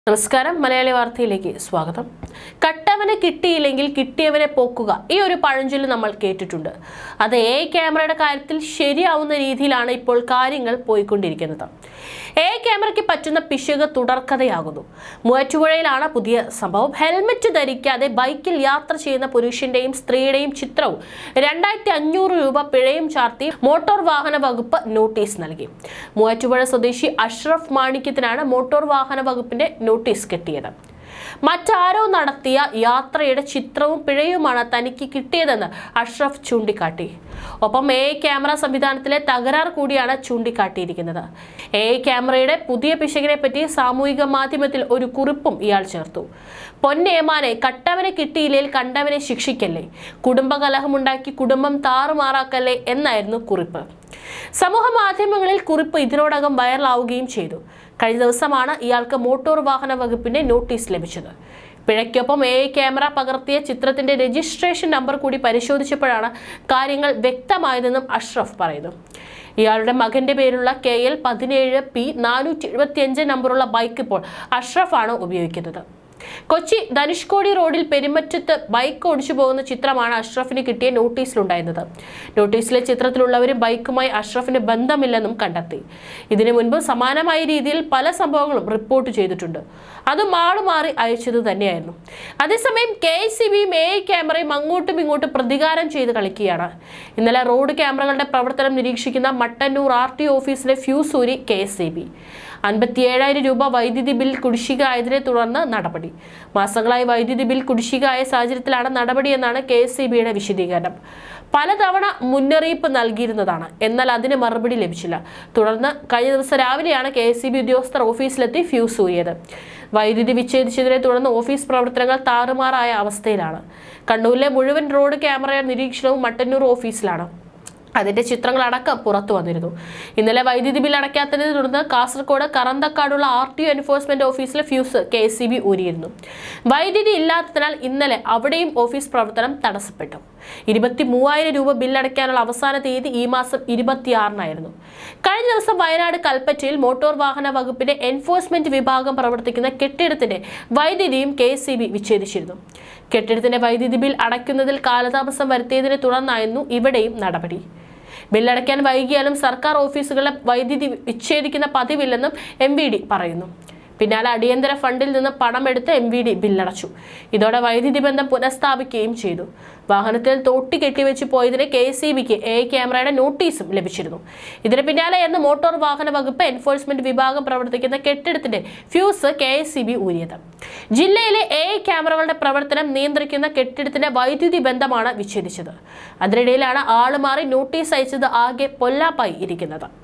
നമസ്കാരം മലയാളി വാർത്തയിലേക്ക് സ്വാഗതം കട്ടവനെ കിട്ടിയില്ലെങ്കിൽ കിട്ടിയവനെ പോക്കുക ഈ ഒരു പഴഞ്ചൊല്ല് നമ്മൾ കേട്ടിട്ടുണ്ട് അത് എ ക്യാമറയുടെ കാര്യത്തിൽ ശരിയാവുന്ന രീതിയിലാണ് ഇപ്പോൾ കാര്യങ്ങൾ പോയിക്കൊണ്ടിരിക്കുന്നത് എ ക്യാമറയ്ക്ക് പറ്റുന്ന പിശക് തുടർക്കഥയാകുന്നു മൂവാറ്റുപുഴയിലാണ് പുതിയ സംഭവം ഹെൽമറ്റ് ധരിക്കാതെ ബൈക്കിൽ യാത്ര ചെയ്യുന്ന പുരുഷന്റെയും സ്ത്രീയുടെയും ചിത്രവും രണ്ടായിരത്തി അഞ്ഞൂറ് രൂപ പിഴയും ചാർത്തി മോട്ടോർ വാഹന വകുപ്പ് നോട്ടീസ് നൽകി മൂവാറ്റുപുഴ സ്വദേശി അഷ്റഫ് മാണിക്യത്തിനാണ് മോട്ടോർ വാഹന വകുപ്പിന്റെ നോട്ടീസ് കിട്ടിയത് മറ്റാരോ നടത്തിയ യാത്രയുടെ ചിത്രവും പിഴയുമാണ് തനിക്ക് കിട്ടിയതെന്ന് അഷ്റഫ് ചൂണ്ടിക്കാട്ടി ഒപ്പം എ ക്യാമറ സംവിധാനത്തിലെ തകരാർ കൂടിയാണ് ചൂണ്ടിക്കാട്ടിയിരിക്കുന്നത് എ ക്യാമറയുടെ പുതിയ പിശകിനെ പറ്റി സാമൂഹിക മാധ്യമത്തിൽ ഒരു കുറിപ്പും ഇയാൾ ചേർത്തു പൊന്നേമാനെ കട്ടവനെ കിട്ടിയില്ലെങ്കിൽ കണ്ടവനെ ശിക്ഷിക്കല്ലേ കുടുംബകലഹമുണ്ടാക്കി കുടുംബം താറുമാറാക്കല്ലേ എന്നായിരുന്നു കുറിപ്പ് സമൂഹ മാധ്യമങ്ങളിൽ കുറിപ്പ് ഇതിനോടകം വൈറലാവുകയും ചെയ്തു കഴിഞ്ഞ ദിവസമാണ് ഇയാൾക്ക് മോട്ടോർ വാഹന വകുപ്പിന്റെ നോട്ടീസ് ലഭിച്ചത് പിഴയ്ക്കൊപ്പം എ ക്യാമറ പകർത്തിയ ചിത്രത്തിന്റെ രജിസ്ട്രേഷൻ നമ്പർ കൂടി പരിശോധിച്ചപ്പോഴാണ് കാര്യങ്ങൾ വ്യക്തമായതെന്നും അഷ്റഫ് പറയുന്നു ഇയാളുടെ മകന്റെ പേരുള്ള കെ എൽ പതിനേഴ് പി നാനൂറ്റി എഴുപത്തിയഞ്ച് നമ്പറുള്ള ബൈക്ക് ഇപ്പോൾ അഷ്റഫാണ് ഉപയോഗിക്കുന്നത് കൊച്ചി ധനുഷ്കോടി റോഡിൽ പെരുമറ്റത്ത് ബൈക്ക് ഓടിച്ചു പോകുന്ന ചിത്രമാണ് അഷ്റഫിന് കിട്ടിയ നോട്ടീസിലുണ്ടായിരുന്നത് നോട്ടീസിലെ ചിത്രത്തിലുള്ളവരും ബൈക്കുമായി അഷ്റഫിന് ബന്ധമില്ലെന്നും കണ്ടെത്തി ഇതിനു മുൻപ് സമാനമായ രീതിയിൽ പല സംഭവങ്ങളും റിപ്പോർട്ട് ചെയ്തിട്ടുണ്ട് അതും ആളുമാറി അയച്ചത് തന്നെയായിരുന്നു അതേസമയം കെ സി ബിയും എ ക്യാമറയും അങ്ങോട്ടും ഇങ്ങോട്ടും പ്രതികാരം ചെയ്ത് കളിക്കുകയാണ് ഇന്നലെ റോഡ് ക്യാമറകളുടെ പ്രവർത്തനം നിരീക്ഷിക്കുന്ന മട്ടന്നൂർ ആർ ടി ഓഫീസിലെ ഫ്യൂസ് ഊരി കെ എസ് ബി അൻപത്തിയേഴായിരം രൂപ വൈദ്യുതി ബിൽ കുടിശ്ശിക ആയതിനെ തുടർന്ന് നടപടി മാസങ്ങളായി വൈദ്യുതി ബിൽ കുടിശ്ശിക ആയ സാഹചര്യത്തിലാണ് നടപടിയെന്നാണ് കെ എസ് സി ബിയുടെ വിശദീകരണം പലതവണ മുന്നറിയിപ്പ് നൽകിയിരുന്നതാണ് എന്നാൽ അതിന് മറുപടി ലഭിച്ചില്ല തുടർന്ന് കഴിഞ്ഞ ദിവസം രാവിലെയാണ് കെ എസ് സി ബി ഉദ്യോഗസ്ഥർ ഓഫീസിലെത്തി ഫ്യൂസ് ഊരിയത് വൈദ്യുതി വിച്ഛേദിച്ചതിനെ തുടർന്ന് ഓഫീസ് പ്രവർത്തനങ്ങൾ താറുമാറായ അവസ്ഥയിലാണ് കണ്ണൂരിലെ മുഴുവൻ റോഡ് ക്യാമറ നിരീക്ഷണവും മട്ടന്നൂർ ഓഫീസിലാണ് അതിന്റെ ചിത്രങ്ങളടക്കം പുറത്തു വന്നിരുന്നു ഇന്നലെ വൈദ്യുതി ബിൽ അടയ്ക്കാത്തതിനെ തുടർന്ന് കാസർഗോഡ് കറന്തക്കാടുള്ള ആർ ടി എൻഫോഴ്സ്മെന്റ് ഓഫീസിലെ fuse K S C B ഊരിയിരുന്നു വൈദ്യുതി ഇല്ലാത്തതിനാൽ ഇന്നലെ അവിടെയും ഓഫീസ് പ്രവർത്തനം തടസ്സപ്പെട്ടു ഇരുപത്തി മൂവായിരം രൂപ ബിൽ അടയ്ക്കാനുള്ള അവസാന തീയതി ഈ മാസം ഇരുപത്തിയാറിനായിരുന്നു കഴിഞ്ഞ ദിവസം വയനാട് കൽപ്പറ്റയിൽ മോട്ടോർ വാഹന വകുപ്പിന്റെ എൻഫോഴ്സ്മെന്റ് വിഭാഗം പ്രവർത്തിക്കുന്ന കെട്ടിടത്തിന്റെ വൈദ്യുതിയും കെ എസ് സി ബി വിച്ഛേദിച്ചിരുന്നു കെട്ടിടത്തിന്റെ വൈദ്യുതി ബിൽ അടയ്ക്കുന്നതിൽ കാലതാമസം വരുത്തിയതിനെ തുടർന്നായിരുന്നു ഇവിടെയും നടപടി ബില്ലടയ്ക്കാൻ വൈകിയാലും സർക്കാർ ഓഫീസുകളിലെ വൈദ്യുതി വിച്ഛേദിക്കുന്ന പതിവില്ലെന്നും എം പറയുന്നു പിന്നാലെ അടിയന്തര ഫണ്ടിൽ നിന്ന് പണമെടുത്ത് എം വി ഡി ബില്ലടച്ചു ഇതോടെ വൈദ്യുതി ബന്ധം പുനഃസ്ഥാപിക്കുകയും ചെയ്തു വാഹനത്തിൽ തോട്ടി കെട്ടിവെച്ച് പോയതിന് കെ എസ് ബിക്ക് എ ക്യാമറയുടെ നോട്ടീസും ലഭിച്ചിരുന്നു ഇതിന് പിന്നാലെയാണ് മോട്ടോർ വാഹന വകുപ്പ് എൻഫോഴ്സ്മെന്റ് വിഭാഗം പ്രവർത്തിക്കുന്ന കെട്ടിടത്തിന്റെ fuse K S C B ഊരിയത് ജില്ലയിലെ എ ക്യാമറകളുടെ പ്രവർത്തനം നിയന്ത്രിക്കുന്ന കെട്ടിടത്തിന്റെ വൈദ്യുതി ബന്ധമാണ് വിച്ഛേദിച്ചത് അതിനിടയിലാണ് ആളുമാറി നോട്ടീസ് അയച്ചത് ആകെ പൊല്ലാപ്പായി ഇരിക്കുന്നത്